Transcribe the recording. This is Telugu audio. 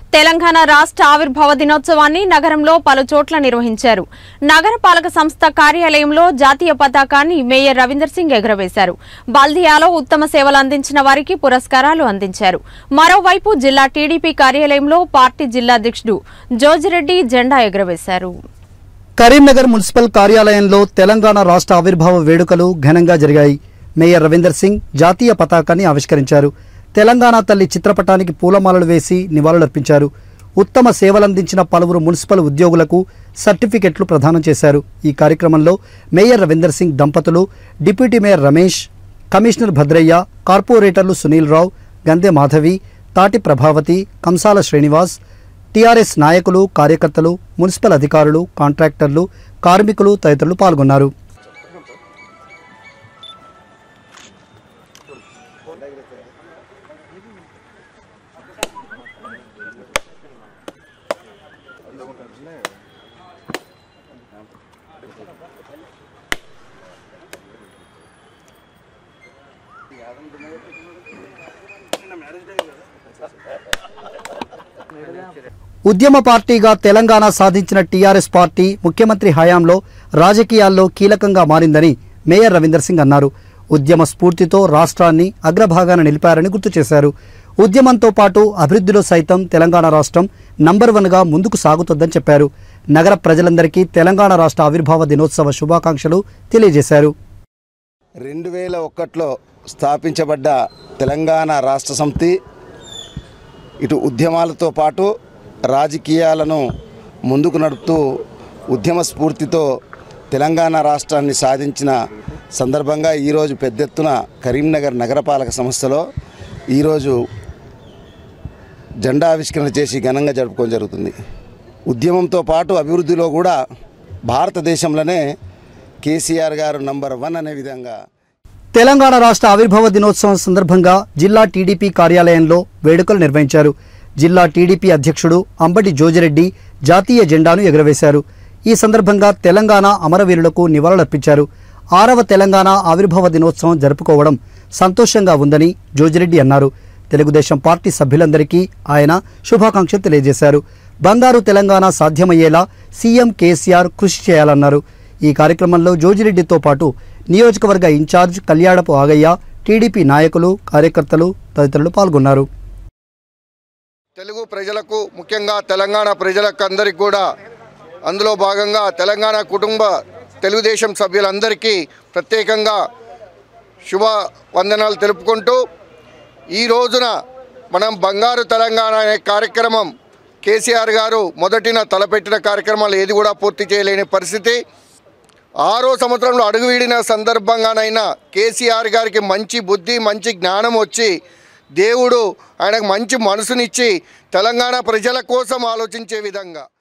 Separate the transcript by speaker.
Speaker 1: తెలంగాణ రాష్ట్ర ఆవిర్భావ దినోత్సవాన్ని నగరంలో పలు చోట్ల నిర్వహించారు నగరపాలక సంస్థ కార్యాలయంలో జాతీయ పతాకాన్ని మేయర్ రవీందర్ సింగ్ ఎగురవేశారు బల్దియాలో ఉత్తమ సేవలు అందించిన వారికి పురస్కారాలు అందించారు మరోవైపు జిల్లా టీడీపీ కార్యాలయంలో పార్టీ జిల్లా అధ్యక్షుడు జోజిరెడ్డి జెండా ఎగురవేశారు
Speaker 2: కరీంనగర్ మున్సిపల్ కార్యాలయంలో తెలంగాణ రాష్ట్ర ఆవిర్భావ వేడుకలు ఘనంగా జరిగాయి మేయర్ రవీందర్ సింగ్ జాతీయ పతాకాన్ని ఆవిష్కరించారు తెలంగాణ తల్లి చిత్రపటానికి పూలమాలలు వేసి నివాళులర్పించారు ఉత్తమ సేవలందించిన పలువురు మున్సిపల్ ఉద్యోగులకు సర్టిఫికెట్లు ప్రదానం చేశారు ఈ కార్యక్రమంలో మేయర్ రవీందర్ సింగ్ దంపతులు deputy mayor Ramesh commissioner Bhadraiah కార్పొరేటర్లు సునీల్ రావు గంధె మాధవి తాటి ప్రభావతి కంసాల శ్రీనివాస్ టీఆర్ఎస్ నాయకులు కార్యకర్తలు మున్సిపల్ అధికారులు కాంట్రాక్టర్లు కార్మికులు తదితరులు పాల్గొన్నారు ఉద్యమ పార్టీగా తెలంగాణ సాధించిన టీఆర్ఎస్ పార్టీ ముఖ్యమంత్రి హయాంలో రాజకీయాల్లో కీలకంగా మారిందని మేయర్ రవీందర్ సింగ్ అన్నారు ఉద్యమ స్ఫూర్తితో రాష్ట్రాన్ని అగ్రభాగాన నిలిపారని గుర్తు చేశారు ఉద్యమంతో పాటు అభివృద్ధిలో సైతం తెలంగాణ రాష్ట్రం నంబర్ వన్గా ముందుకు సాగుతోందని చెప్పారు నగర ప్రజలందరికీ తెలంగాణ రాష్ట్ర ఆవిర్భావ దినోత్సవ శుభాకాంక్షలు తెలియజేశారు
Speaker 3: రెండు వేల ఒకటిలో స్థాపించబడ్డ తెలంగాణ రాష్ట్ర సమితి ఇటు ఉద్యమాలతో పాటు రాజకీయాలను ముందుకు నడుపుతూ ఉద్యమ స్ఫూర్తితో తెలంగాణ రాష్ట్రాన్ని సాధించిన సందర్భంగా ఈరోజు పెద్ద ఎత్తున కరీంనగర్ నగరపాలక సంస్థలో ఈరోజు జెండా ఆవిష్కరణ చేసి ఘనంగా జరుపుకోవడం జరుగుతుంది ఉద్యమంతో పాటు అభివృద్ధిలో కూడా భారతదేశంలోనే కేసీఆర్ గారు నంబర్ వన్ అనే విధంగా
Speaker 2: తెలంగాణ రాష్ట్ర ఆవిర్భావ దినోత్సవం సందర్భంగా జిల్లా టీడీపీ కార్యాలయంలో వేడుకలు నిర్వహించారు జిల్లా టీడీపీ అధ్యక్షుడు అంబటి జోజిరెడ్డి జాతీయ జెండాను ఎగురవేశారు ఈ సందర్భంగా తెలంగాణ అమరవీరులకు నివాళులర్పించారు ఆరవ తెలంగాణ ఆవిర్భావ దినోత్సవం జరుపుకోవడం సంతోషంగా ఉందని జోజిరెడ్డి అన్నారు తెలుగుదేశం పార్టీ సభ్యులందరికీ ఆయన శుభాకాంక్షలు తెలియజేశారు బంగారు తెలంగాణ సాధ్యమయ్యేలా సీఎం కేసీఆర్ కృషి చేయాలన్నారు ఈ కార్యక్రమంలో జోజిరెడ్డితో పాటు నియోజకవర్గ ఇన్ఛార్జ్ కళ్యాణపు ఆగయ్య టీడీపీ నాయకులు కార్యకర్తలు తదితరులు పాల్గొన్నారు
Speaker 4: తెలుగు ప్రజలకు ముఖ్యంగా తెలంగాణ ప్రజలకు అందరికి కూడా అందులో భాగంగా తెలంగాణ కుటుంబ తెలుగుదేశం సభ్యులందరికీ ప్రత్యేకంగా శుభ వందనాలు తెలుపుకుంటూ ఈ రోజున మనం బంగారు తెలంగాణ అనే కార్యక్రమం కేసీఆర్ గారు మొదటిన తలపెట్టిన కార్యక్రమాలు ఏది కూడా పూర్తి చేయలేని పరిస్థితి ఆరో సంవత్సరంలో అడుగు వీడిన సందర్భంగానైనా కేసీఆర్ గారికి మంచి బుద్ధి మంచి జ్ఞానం వచ్చి దేవుడు ఆయనకు మంచి మనసునిచ్చి తెలంగాణ ప్రజల కోసం ఆలోచించే విధంగా